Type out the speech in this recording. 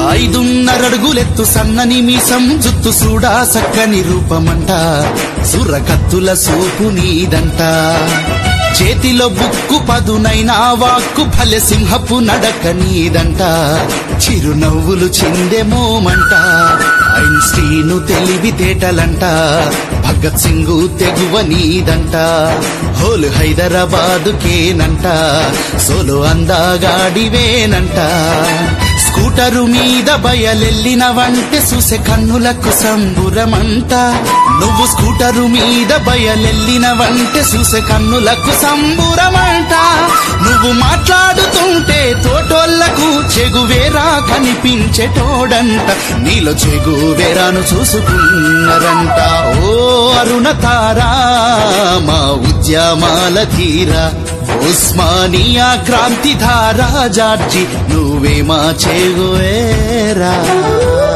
ఐదున్నరడుగులెత్తు సన్నని మీసం జుత్తు సూడా సక్కని రూపమంట సుర్రకత్తుల సూపు నీదంట చేతిలో బుక్కు పదునైన వాక్కు భలె సింహపు నడక నీదంట చిరునవ్వులు చిందెమోమంట ఐన్స్టీను తెలివితేటలంట భగత్ సింగు తెగువ నీదంట హోలు హైదరాబాదుకేనంట సోలు అందాగాడివేనంట స్కూటరు మీద బయలెల్లిన వంటే చూసే కన్నులకు సంబురమంట నువ్వు స్కూటరు మీద బయలెల్లిన వంటే చూసే కన్నులకు సంబురమంట నువ్వు మాట్లాడుతుంటే తోటోళ్లకు చెగువేరా కనిపించేటోడంట నీలో చెగువేరాను చూసుకున్నారంట ఓ అరుణ తారా మా ఉద్యమాల తీరా ఉస్మానియా క్రాంతి ధారా జార్జి నువ్వే మా చెగువేరా